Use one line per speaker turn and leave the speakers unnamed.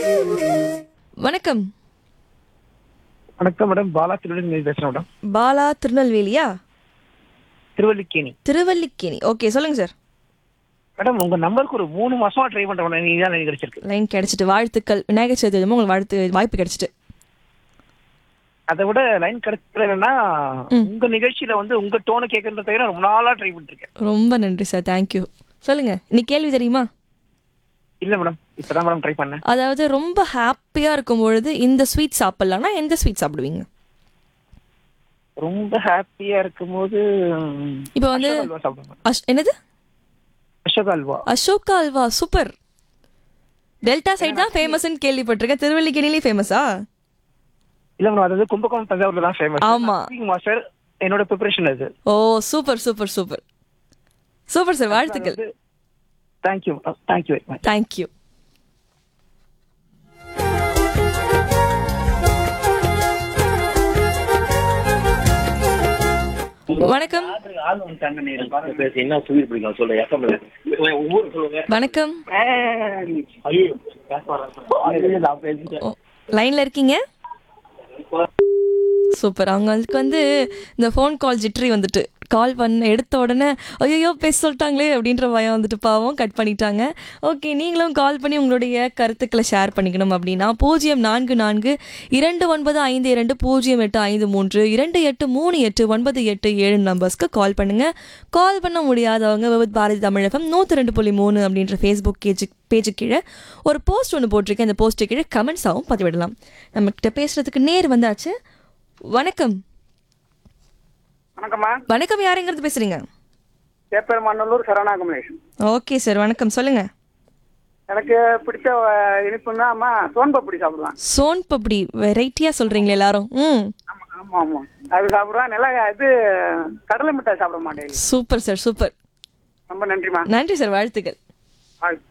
வணக்கம்
வணக்கம் மேடம் பாலா திருவள்ளி பேசுறேன் மேடம்
பாலா திருநெல்வேலியா
திருவல்லிக்கேணி
திருவல்லிக்கேணி ஓகே சொல்லுங்க சார்
மேடம் உங்க நம்பருக்கு ஒரு மூணு மாசமா ட்ரை பண்றேன் மேடம் நீங்க தான் எனக்கு கிடைச்சிருக்கு
லைன் கிடைச்சிட்டு வாழ்த்துக்கள் விநாயகர் சதுர்த்தி அதுவுமா உங்களுக்கு வாழ்த்து வாய்ப்பு கிடைச்சிட்டு
அதை விட லைன் கிடைக்கலன்னா உங்க நிகழ்ச்சியில வந்து உங்க டோனை கேட்கறத தவிர ரொம்ப நாளா ட்ரை பண்ணிட்டு இருக்கேன்
ரொம்ப நன்றி சார் தேங்க்யூ சொல்லுங்க இன்னைக்கு கேள்வி தெரியுமா
இல்ல மேடம் இப்பதான் மேடம் ட்ரை பண்ணேன்
அதாவது ரொம்ப ஹாப்பியா இருக்கும் பொழுது இந்த ஸ்வீட் சாப்பிடலாம்னா எந்த ஸ்வீட் சாப்பிடுவீங்க
ரொம்ப ஹாப்பியா இருக்கும்போது ம்,
இப்போ வந்து
அசோக் அல்வா சாப்பிடுவேன்
அஷ் என்னது
Ashok halwa
Ashoka halwa super delta side தான் ஃபேமஸ்னு கேள்விப்பட்டிருக்கேன் திருவல்லிக்கேணிலே ஃபேமஸா
இல்ல மேடம் அதாவது கும்பகோணம் தஞ்சாவூர்ல தான் ஃபேமஸ்
ஆமா.
மாஸ்டர் என்னோட ப்ரிப்பரேஷன் அது
ஓ super super super super sir வாழ்த்துக்கள்
thank you thank you very much
thank you வணக்கம்
பேசி என்ன ஸ்வீட் பிடிக்கும் சொல்ல எஃப்எம்ல ஒவ்வொரு சொல்லுங்க
வணக்கம்
ஐயோ நான் பேசிட்டேன்
ஓ, லைன்ல இருக்கீங்க சூப்பர் அவங்களுக்கு வந்து இந்த ஃபோன் கால் ஜிட்ரி வந்துட்டு கால் பண்ண எடுத்த உடனே ஐயோ பேச சொல்லிட்டாங்களே அப்படின்ற பயம் வந்துட்டு பாவம் கட் பண்ணிட்டாங்க ஓகே நீங்களும் கால் பண்ணி உங்களுடைய கருத்துக்களை ஷேர் பண்ணிக்கணும் அப்படின்னா பூஜ்ஜியம் நான்கு நான்கு இரண்டு ஒன்பது ஐந்து இரண்டு பூஜ்ஜியம் எட்டு ஐந்து மூன்று இரண்டு எட்டு மூணு எட்டு ஒன்பது எட்டு ஏழு நம்பர்ஸ்க்கு கால் பண்ணுங்க கால் பண்ண முடியாதவங்க விவித் பாரதி தமிழகம் நூற்றி ரெண்டு புள்ளி மூணு அப்படின்ற ஃபேஸ்புக் பேஜு பேஜு கீழே ஒரு போஸ்ட் ஒன்று போட்டிருக்கேன் அந்த போஸ்ட்டு கீழே கமெண்ட்ஸாகவும் பதிவிடலாம் நம்மக்கிட்ட பேசுறதுக்கு நேர் வந்தாச்சு வணக்கம்
வணக்கம்மா
வணக்கம் யாருங்கிறது பேசுறீங்க
சேப்பெருமண்ணூர் சரவணா கமலேஷன்
ஓகே சார் வணக்கம் சொல்லுங்க
எனக்கு பிடிச்ச அஹ், இனிப்புன்னா அம்மா சோன்பப்படி சாப்பிடுவேன்
சோன் பப்படி வெரைட்டியா சொல்றீங்களே எல்லாரும் ம்
ஆமா ஆமா ஆமா அது சாப்பிடுவேன் நல்லா இது கடலை மிட்டாய் சாப்பிட மாட்டேன்
சூப்பர் சார் சூப்பர்
ரொம்ப நன்றிம்மா
நன்றி சார் வாழ்த்துக்கள்
ஆ